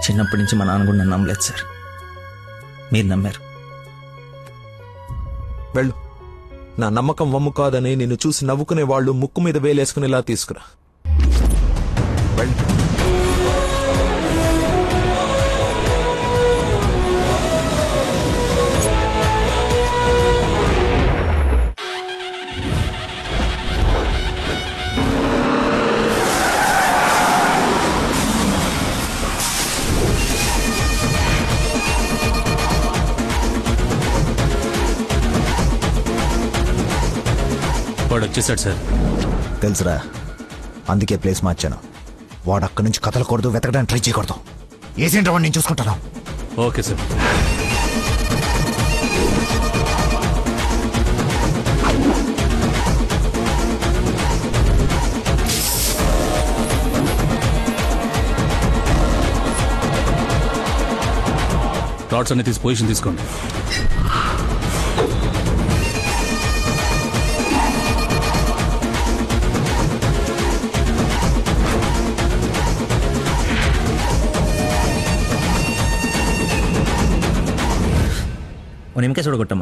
చిన్నప్పటి నుంచి మా నాన్న కూడా నన్ను నమ్మలేదు సార్ మీరు నమ్మారు వెళ్ళు నా నమ్మకం వమ్ము కాదని నిన్ను చూసి నవ్వుకునే వాళ్ళు ముక్కు మీద వేలేసుకునేలా తీసుకురా వెళ్ళు వాడు వచ్చేసాడు సార్ తెలుసురా అందుకే ప్లేస్ మార్చాను వాడు అక్కడి నుంచి కదలకూడదు వెతకడానికి ట్రై చేయకూడదు ఏజెంట్ వాడిని నేను చూసుకుంటాను ఓకే సార్ రాడ్స్ అన్ని తీసి పొజిషన్ తీసుకోండి ఓ నిమ్మకాయ చూడగొట్టమ్మా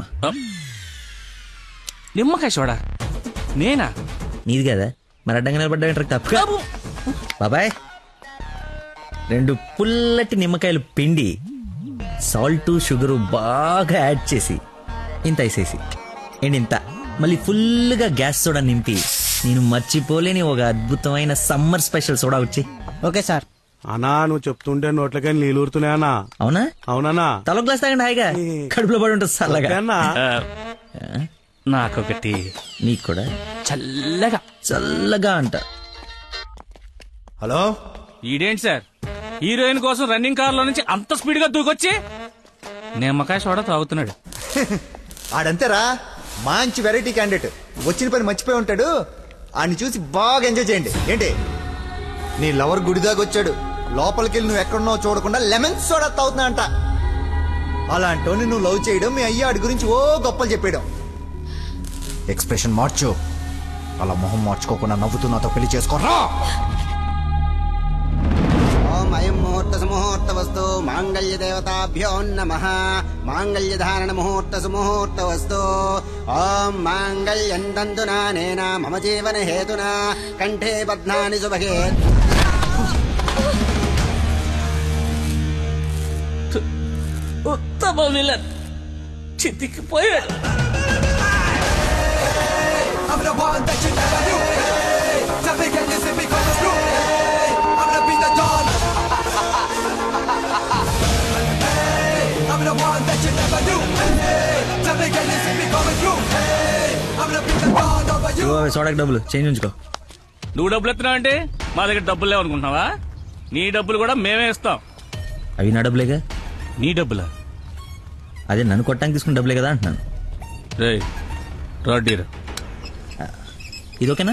నిమ్మకాయ చూడా నేనా నీది కదా మరి అడ్డంగా నిలబడ్డా తప్పు బాబాయ్ రెండు పుల్లటి నిమ్మకాయలు పిండి సాల్ట్ షుగరు బాగా యాడ్ చేసి ఇంత వేసేసి అండ్ ఇంత మళ్ళీ ఫుల్గా గ్యాస్ సోడా నింపి నేను మర్చిపోలేని ఒక అద్భుతమైన సమ్మర్ స్పెషల్ సోడా వచ్చి ఓకే సార్ అనా నువ్వు చెప్తుంటే నోట్లకే నీళ్ళు ఊరుతున్నాయనా అవునా అవునన్నా తల గ్లాస్ తాగండి హాయిగా కడుపులో పడి ఉంటుంది చల్లగా ఓకేనా? నాకొకటి నీకు కూడా చల్లగా చల్లగా అంట హలో ఈడేంటి సార్ హీరోయిన్ కోసం రన్నింగ్ కార్ లో నుంచి అంత స్పీడ్ గా దూకొచ్చి నిమ్మకాయ సోడా తాగుతున్నాడు ఆడంతేరా మంచి వెరైటీ క్యాండిడేట్ వచ్చిన పని మర్చిపోయి ఉంటాడు ఆయన్ని చూసి బాగా ఎంజాయ్ చేయండి ఏంటి నీ లవర్ గుడిదాకా వచ్చాడు లోపలికి వెళ్ళి నువ్వు ఎక్కడున్నావు చూడకుండా లెమన్ సోడా తాగుతున్నా అంట అలాంటి నువ్వు లవ్ చేయడం మీ అయ్య ఆడి గురించి ఓ గొప్పలు చెప్పేయడం ఎక్స్ప్రెషన్ మార్చు అలా మొహం మార్చుకోకుండా నవ్వుతూ నాతో పెళ్లి చేసుకోరా ఓం అయం ముహూర్త సుముహూర్త వస్తు మాంగళ్య దేవతాభ్యో నమ మాంగళ్య ధారణ ముహూర్త సుముహూర్త వస్తు ఓం మాంగళ్యం తంతునా నేనా మమ జీవన హేతునా కంఠే బధ్నాని సుభగే ఉత్తమ విలన్ చితికిపోయాడు ఇదిగో సోడాకి డబ్బులు చేంజ్ ఉంచుకో నువ్వు డబ్బులు ఎత్తున్నావు అంటే మా దగ్గర డబ్బులు లేవనుకుంటున్నావా నీ డబ్బులు కూడా మేమే ఇస్తాం అవి నా డబ్బులేగా నీ డబ్బులా అదే నన్ను కొట్టడానికి తీసుకున్న డబ్బులే కదా అంటున్నాను రే రాడ్డీరా ఇది ఓకేనా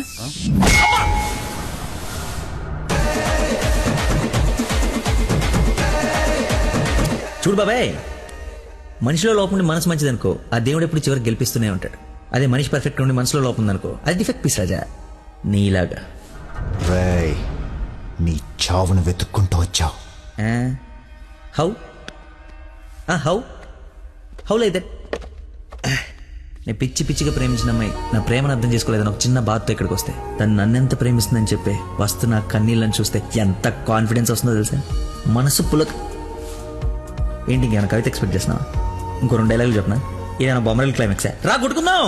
చూడు బాబాయ్ మనిషిలో లోపం ఉండి మనసు మంచిదనుకో ఆ దేవుడు ఎప్పుడు చివరికి గెలిపిస్తూనే ఉంటాడు అదే మనిషి పర్ఫెక్ట్ ఉండి మనసులో లోపం ఉందనుకో అది డిఫెక్ట్ పీస్ రాజా నీలాగా రేయ్ నీ చావును వెతుక్కుంటూ వచ్చావు how how how like that నేను పిచ్చి పిచ్చిగా ప్రేమించిన అమ్మాయి నా ప్రేమను అర్థం చేసుకోలేదని ఒక చిన్న బాధతో ఇక్కడికి వస్తే తను నన్నెంత ప్రేమిస్తుందని చెప్పే వస్తు నా కన్నీళ్ళని చూస్తే ఎంత కాన్ఫిడెన్స్ వస్తుందో తెలుసా మనసు పులక ఏంటి ఇంకేమైనా కవిత ఎక్స్పెక్ట్ చేసినా ఇంకో రెండు డైలాగులు చెప్పనా ఏదైనా బొమ్మరల్ క్లైమాక్స్ రా కొట్టుకుందాం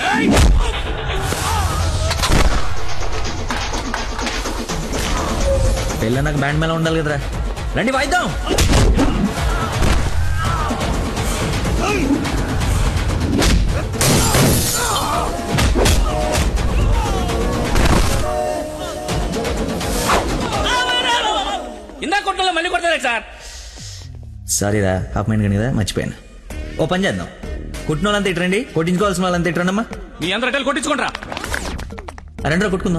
పెళ్ళ నాకు బ్యాండ్ మేళ ఉండాలి కదరా రండి వాయిద్దాం ఇందా కొట్టలో మళ్ళీ కొడతారే సార్ సారీరా హాఫ్ మైండ్ కానీ కదా మర్చిపోయాను ఓ పని చేద్దాం కుట్టిన వాళ్ళంతా ఇట్రండి కొట్టించుకోవాల్సిన వాళ్ళంతా ఇట్రండి అమ్మా మీ అందరు రిటైల్ కొట్టించుకుంటారా రెండో కొట్టుకుందాం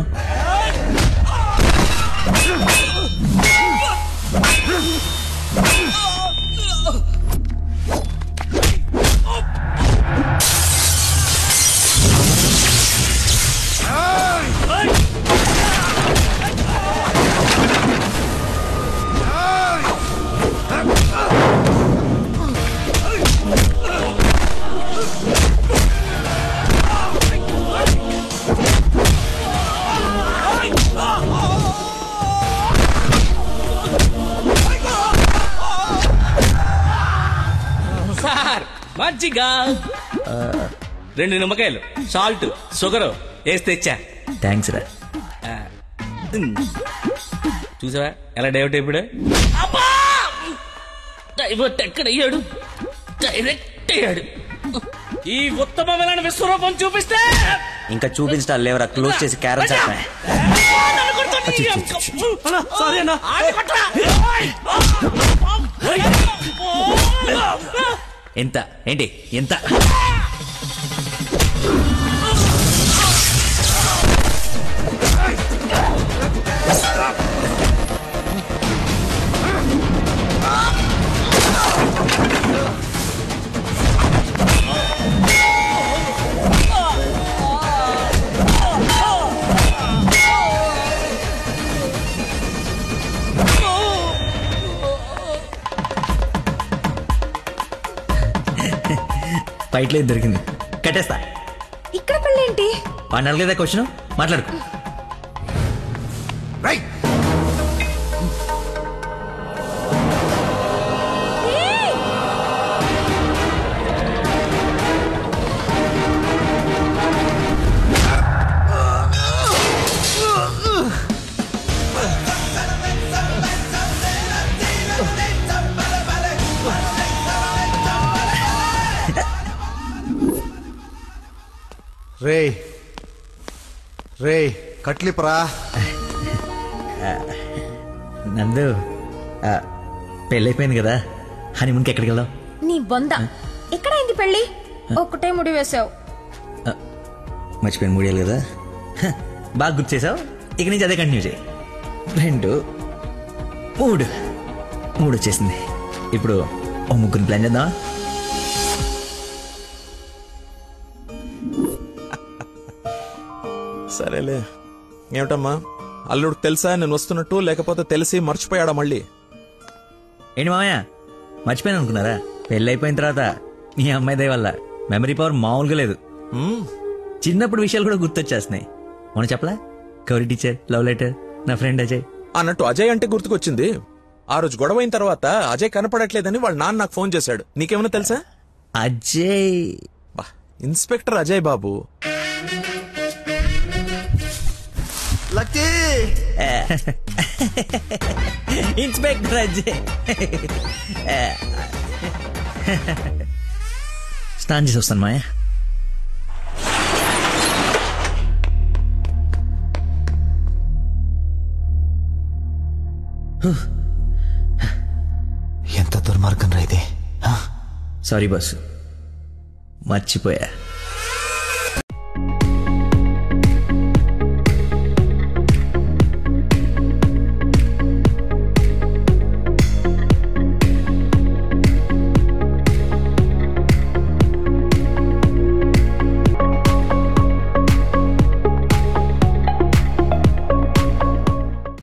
మజ్జిగ ఆ, రెండు నిమ్మకాయలు సాల్ట్ షుగర్ వేసి తెచ్చా థ్యాంక్స్ రా ఆ, ఉమ్. చూసావా ఎలా డైవర్ట్ అయిపోయాడు అబ్బా డైవర్ట్ ఎక్కడ అయ్యాడు డైరెక్ట్ అయ్యాడు ఈ ఉత్తమమైన విశ్వరూపం చూపిస్తే ఇంకా చూపించడాలు లేవరా క్లోజ్ చేసి క్యారెట్ చేస్తాయి నన్ను కొడుతుంది. సారీ అన్నా ఆడి కొట్టరా. ఎంత ఏంటి ఎంత ఫైట్ లేదు దొరికింది కట్టేస్తా ఇక్కడ పెళ్ళేంటి వాడిని అడగలేదా క్వశ్చన్ మాట్లాడుకో రే రే కట్లిపరా నందు ఆ, పెళ్ళైపోయింది కదా హనీమూన్కి ఎక్కడికి వెళ్దాం నీ బొంద ఎక్కడైంది పెళ్ళి ఒక్కటే ముడి వేసావు మర్చిపోయిన మూడేళ్ళు కదా హ, బాగా గుర్తు చేసావు ఇక నుంచి అదే కంటిన్యూ చేయి రెండు మూడు మూడు వచ్చేసింది ఇప్పుడు ఓ ముగ్గురిని ప్లాన్ చేద్దామా సరేలే ఏమిటమ్మా అల్లుడికి తెలుసా నేను వస్తున్నట్టు లేకపోతే తెలిసి మర్చిపోయాడా మళ్ళీ ఏంటి మామయ్య మర్చిపోయాను అనుకున్నారా పెళ్ళి అయిపోయిన తర్వాత నీ అమ్మాయి దయ వల్ల మెమరీ పవర్ మామూలుగా లేదు మ్మ్. చిన్నప్పుడు విషయాలు కూడా గుర్తొచ్చేస్తున్నాయి మొన్న చెప్పలా కౌరి టీచర్ లవ్ లెటర్ నా ఫ్రెండ్ అజయ్ అన్నట్టు అజయ్ అంటే గుర్తుకొచ్చింది ఆ రోజు గొడవ అయిన తర్వాత అజయ్ కనపడట్లేదని వాళ్ళ నాన్న నాకు ఫోన్ చేశాడు నీకేమైనా తెలుసా అజయ్ బా, inspector Ajay Babu lucky inspector Ajay స్నానం చేసి వస్తాను మాయా ఎంత దుర్మార్గం రా ఇది ఆ? సారీ బాస్ మర్చిపోయా